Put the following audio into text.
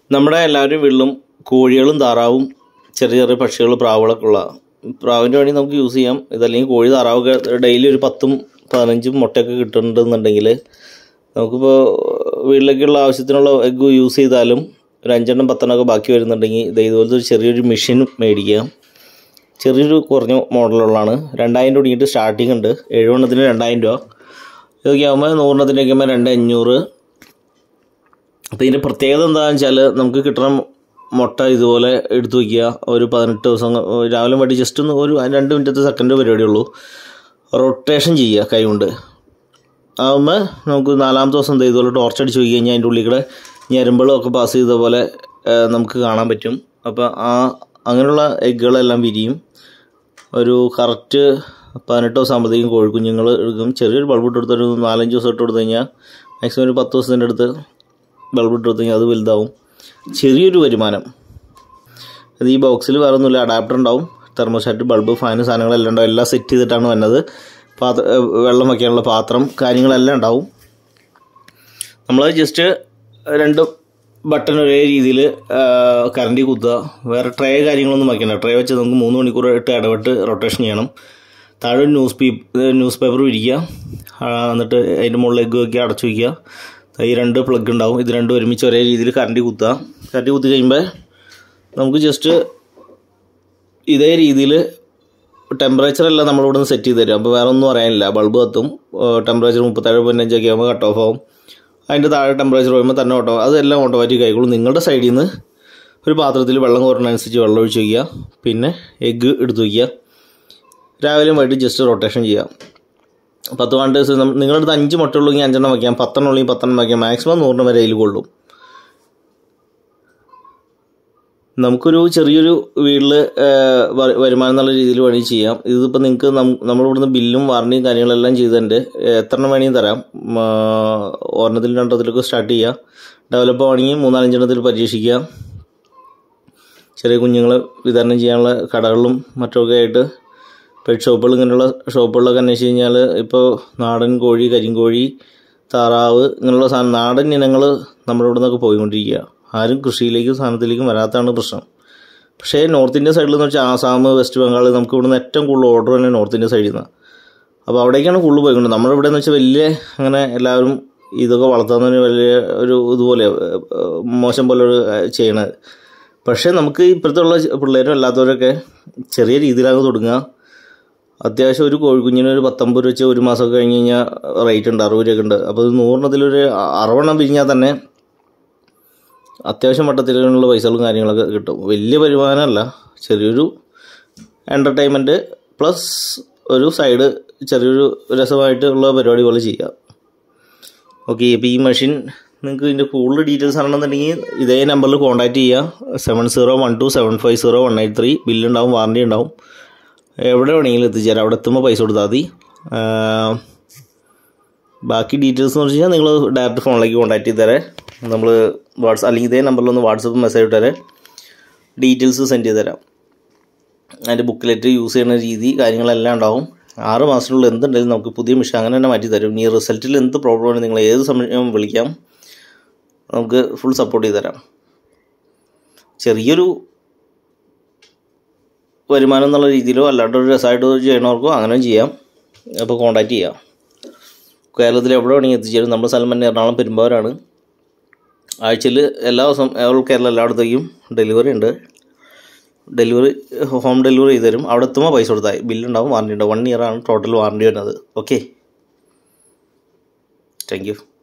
നമ്മുടെ എല്ലാവരും വീട്ടിലും കോഴികളും താറാവും ചെറിയ ചെറിയ പക്ഷികൾ പ്രാവുകളൊക്കെ ഉള്ള പ്രാവിൻ്റെ വേണ്ടി നമുക്ക് യൂസ് ചെയ്യാം ഇതല്ലെങ്കിൽ കോഴി താറാവൊക്കെ ഡെയിലി ഒരു പത്തും പതിനഞ്ചും മുട്ടയൊക്കെ കിട്ടുന്നുണ്ടെന്നുണ്ടെങ്കിൽ നമുക്കിപ്പോൾ വീട്ടിലേക്കുള്ള ആവശ്യത്തിനുള്ള എഗ്ഗ് യൂസ് ചെയ്താലും ഒരു അഞ്ചെണ്ണം പത്തെണ്ണമൊക്കെ ബാക്കി വരുന്നുണ്ടെങ്കിൽ ഇത് ഇതുപോലത്തെ ഒരു ചെറിയൊരു മെഷീൻ മേടിക്കുക ചെറിയൊരു കുറഞ്ഞ മോഡലുള്ളതാണ് രണ്ടായിരം രൂപ തുടങ്ങിയിട്ട് സ്റ്റാർട്ടിംഗ് ഉണ്ട് എഴുപെണ്ണത്തിന് രണ്ടായിരം രൂപ ഇതൊക്കെ ആകുമ്പോൾ നൂറെണ്ണത്തിനൊക്കെ ആകുമ്പോൾ രണ്ട് അഞ്ഞൂറ് അപ്പോൾ ഇതിൻ്റെ പ്രത്യേകത എന്താണെന്ന് വെച്ചാൽ നമുക്ക് കിട്ടുന്ന മുട്ട ഇതുപോലെ എടുത്തു വയ്ക്കുക ഒരു പതിനെട്ട് ദിവസം രാവിലെ വേണ്ടി ജസ്റ്റ് ഒന്ന് ഒരു രണ്ട് മിനിറ്റത്തെ സെക്കൻഡ് പരിപാടിയുള്ളൂ റൊട്ടേഷൻ ചെയ്യുക കൈ കൊണ്ട് ആകുമ്പോൾ നമുക്ക് നാലാമത്തെ ദിവസം ദേ ഇതുപോലെ ടോർച്ച് അടിച്ച് പോയി കഴിഞ്ഞാൽ അതിൻ്റെ ഉള്ളിൽ കൂടെ ഞരമ്പുകളും ഒക്കെ പാസ് ചെയ്ത പോലെ ആ, നമുക്ക് കാണാൻ പറ്റും അപ്പോൾ ആ അങ്ങനെയുള്ള എഗ്ഗുകളെല്ലാം വിരിയും ഒരു കറക്റ്റ് പതിനെട്ട് ദിവസം ആകുമ്പോഴത്തേക്കും കോഴിക്കുഞ്ഞുങ്ങൾ എടുക്കും ചെറിയൊരു ബൾബ് ഇട്ട് കൊടുത്തൊരു നാലഞ്ച് ദിവസം ഇട്ട് കൊടുത്തു കഴിഞ്ഞാൽ മാക്സിമം ഒരു പത്ത് ദിവസത്തിൻ്റെ അടുത്ത് ബൾബ് ഇട്ട് കൊടുത്തു കഴിഞ്ഞാൽ അത് വലുതാവും ചെറിയൊരു വരുമാനം അത് ഈ ബോക്സിൽ വേറെ ഒന്നുമില്ല അഡാപ്റ്റർ ഉണ്ടാവും തെർമോസ്റ്റാറ്റ് ബൾബ് ഫാന് സാധനങ്ങളെല്ലാം ഉണ്ടാവും എല്ലാം സെറ്റ് ചെയ്തിട്ടാണ് വന്നത് പാത്ര ഏ, വെള്ളം വയ്ക്കാനുള്ള പാത്രം കാര്യങ്ങളെല്ലാം ഉണ്ടാവും നമ്മൾ ജസ്റ്റ് രണ്ട് ബട്ടൺ ഒരേ രീതിയിൽ കറണ്ടി കുത്തുക വേറെ ട്രേ കാര്യങ്ങളൊന്നും വയ്ക്കണ്ട ട്രേ വെച്ച് നമുക്ക് മൂന്ന് മണിക്കൂർ ഇട്ട് ഇടവിട്ട് റൊട്ടേഷൻ ചെയ്യണം താഴെ ഒരു ന്യൂസ് പേപ്പർ ന്യൂസ് പേപ്പർ വിരിക്കുക ആ, എന്നിട്ട് അതിൻ്റെ മുകളിൽ എഗ്ഗ് വയ്ക്കുക അടച്ചു വയ്ക്കുക ഈ രണ്ട് പ്ലഗ് ഉണ്ടാവും ഇത് രണ്ടും ഒരുമിച്ച് ഒരേ രീതിയിൽ കറണ്ടി കുത്തുക കറണ്ടി കുത്തി കഴിയുമ്പോൾ നമുക്ക് ജസ്റ്റ് ഇതേ രീതിയിൽ ടെമ്പറേച്ചർ എല്ലാം നമ്മളിവിടെ നിന്ന് സെറ്റ് ചെയ്ത് തരും അപ്പോൾ വേറെ ഒന്നും പറയാനില്ല ബൾബ് കത്തും ടെമ്പറേച്ചർ മുപ്പത്തേഴ് പതിനഞ്ചൊക്കെ ആകുമ്പോൾ കട്ട് ഓഫ് ആവും അതിൻ്റെ താഴെ ടെമ്പറേച്ചർ വരുമ്പോൾ തന്നെ ഓട്ടോ അതെല്ലാം ഓട്ടോമാറ്റിക് ആയിക്കോളും നിങ്ങളുടെ സൈഡിൽ നിന്ന് ഒരു പാത്രത്തിൽ വെള്ളം കോരുന്നതനുസരിച്ച് വെള്ളം ഒഴിച്ച് വയ്ക്കുക പിന്നെ എഗ്ഗ് എടുത്ത് വയ്ക്കുക രാവിലെയും വൈകിട്ട് ജസ്റ്റ് റൊട്ടേഷൻ ചെയ്യുക പത്ത് പന്ത്രണ്ട് ദിവസം നമ്മ- നിങ്ങളുടെ അടുത്ത് അഞ്ച് മുട്ട ഉള്ളെങ്കിൽ അഞ്ചെണ്ണം വയ്ക്കാം പത്തെണ്ണം ഉള്ളെങ്കിൽ പത്തെണ്ണം വയ്ക്കാം മാക്സിമം നൂറിന് വരെ അതിൽ കൊള്ളും നമുക്കൊരു ചെറിയൊരു വീട്ടിൽ വരുമാനം എന്നുള്ള രീതിയിൽ വേണമെങ്കിൽ ചെയ്യാം ഇതിപ്പോൾ നിങ്ങൾക്ക് നമ്മളിവിടുന്ന് ബില്ലും വാറണ്ടിയും കാര്യങ്ങളെല്ലാം ചെയ്തിട്ടുണ്ട് എത്ര എണ്ണം വേണമെങ്കിൽ തരാം ആ, ഒരെണ്ണത്തിൽ രണ്ടെണ്ണത്തിലൊക്കെ സ്റ്റാർട്ട് ചെയ്യുക ഡെവലപ്പ് ആവണമെങ്കിൽ മൂന്നാലഞ്ചെണ്ണത്തിൽ പരീക്ഷിക്കുക ചെറിയ കുഞ്ഞുങ്ങളെ വിതരണം ചെയ്യാനുള്ള കടകളിലും മറ്റൊക്കെ ആയിട്ട് പെറ്റ് ഷോപ്പുകൾ ഇങ്ങനെയുള്ള ഷോപ്പുകളിലൊക്കെ അന്വേഷിച്ച് കഴിഞ്ഞാൽ ഇപ്പോൾ നാടൻ കോഴി കരിങ്കോഴി താറാവ് ഇങ്ങനെയുള്ള സാധനം നാടൻ ഇനങ്ങൾ നമ്മുടെ ഇവിടെ നിന്നൊക്കെ പോയിക്കൊണ്ടിരിക്കുക ആരും കൃഷിയിലേക്കും സാധനത്തിലേക്കും വരാത്തതാണ് പ്രശ്നം പക്ഷേ നോർത്ത് ഇന്ത്യൻ സൈഡിൽ എന്ന് വെച്ചാൽ ആസാം വെസ്റ്റ് ബംഗാൾ നമുക്ക് ഇവിടുന്ന് ഏറ്റവും കൂടുതൽ ഓർഡർ തന്നെ നോർത്ത് ഇന്ത്യൻ സൈഡിൽ നിന്നാണ് അപ്പോൾ അവിടേക്കാണ് കൂടുതൽ പോയിക്കൊണ്ട് നമ്മുടെ ഇവിടെ എന്ന് വെച്ചാൽ വലിയ അങ്ങനെ എല്ലാവരും ഇതൊക്കെ വളർത്തുന്നതിന് വലിയ ഒരു ഇതുപോലെ ഏഹ്, മോശം പോലെ ഒരു ഏഹ്, ചെയ്യണത് പക്ഷേ നമുക്ക് ഇപ്പോഴത്തെ ഉള്ള പിള്ളേരും അല്ലാത്തവരൊക്കെ ചെറിയ രീതിയിലാണ് തുടങ്ങുക അത്യാവശ്യം ഒരു കോഴിക്കുഞ്ഞിന് ഒരു പത്തൊമ്പത് രൂപ വെച്ച് ഒരു മാസമൊക്കെ കഴിഞ്ഞ് കഴിഞ്ഞാൽ റേറ്റ് ഉണ്ട് അറുപത് രൂപയൊക്കെ ഉണ്ട് അപ്പോൾ ഇത് നൂറിനത്തിലൊരു അറുപെണ്ണം പിരിഞ്ഞാൽ തന്നെ അത്യാവശ്യം മട്ടത്തിലുള്ള പൈസകളും കാര്യങ്ങളൊക്കെ കിട്ടും വലിയ വരുമാനമല്ല ചെറിയൊരു എൻ്റർടൈൻമെൻറ്റ് പ്ലസ് ഒരു സൈഡ് ചെറിയൊരു രസമായിട്ടുള്ള പരിപാടി പോലെ ചെയ്യാം ഓക്കെ ഇപ്പോൾ ഈ മെഷീൻ നിങ്ങൾക്ക് ഇതിൻ്റെ കൂടുതൽ ഡീറ്റെയിൽസ് അറിയണമെന്നുണ്ടെങ്കിൽ ഇതേ നമ്പറിൽ കോൺടാക്റ്റ് ചെയ്യുക seven zero one two seven five zero one eight three ബില്ലുണ്ടാവും വാറണ്ടി ഉണ്ടാവും എവിടെ വേണമെങ്കിലും എത്തിച്ചേരാം അവിടെ എത്തുമ്പോൾ പൈസ കൊടുത്താൽ മതി ആ, ബാക്കി ഡീറ്റെയിൽസ് എന്ന് വെച്ച് കഴിഞ്ഞാൽ നിങ്ങൾ ഡയറക്റ്റ് ഫോണിലേക്ക് കോൺടാക്ട് ചെയ്ത് തരാം നമ്മൾ വാട്സ് അല്ലെങ്കിൽ ഇതേ നമ്പറിലൊന്ന് വാട്സപ്പ് മെസ്സേജ് ഇട്ട് തരാം ഡീറ്റെയിൽസ് സെൻഡ് ചെയ്ത് തരാം അതിൻ്റെ ബുക്കിലെറ്റ് യൂസ് ചെയ്യുന്ന രീതി കാര്യങ്ങളെല്ലാം ഉണ്ടാവും ആറ് മാസത്തിനുള്ളിൽ എന്തുണ്ടെങ്കിലും നമുക്ക് പുതിയ മിഷൻ അങ്ങനെ തന്നെ മാറ്റി തരും ഈ റിസൾട്ടിൽ എന്ത് പ്രോബ്ലം ആണ് നിങ്ങൾ ഏത് സമയം വിളിക്കാം നമുക്ക് ഫുൾ സപ്പോർട്ട് ചെയ്ത് തരാം ചെറിയൊരു വരുമാനം എന്നുള്ള രീതിയിലോ അല്ലാണ്ട് ഒരു രസമായിട്ട് ചെയ്യണവർക്കോ അങ്ങനെ ചെയ്യാം അപ്പോൾ കോൺടാക്റ്റ് ചെയ്യാം കേരളത്തിൽ എവിടെ വേണമെങ്കിൽ എത്തിച്ചേരും നമ്മുടെ സ്ഥലം തന്നെ എറണാകുളം പെരുമ്പാവൂരാണ് ആഴ്ചയിൽ എല്ലാ ദിവസവും ഓൾ കേരള എല്ലായിടത്തേക്കും ഡെലിവറി ഉണ്ട് ഡെലിവറി ഹോം ഡെലിവറി ചെയ്ത് തരും അവിടെ എത്തുമ്പോൾ പൈസ കൊടുത്താൽ ബില്ലുണ്ടാവും വാറണ്ടി ഉണ്ടാവും വൺ ഇയറാണ് ടോട്ടൽ വാറണ്ടി വരുന്നത് ഓക്കെ താങ്ക് യു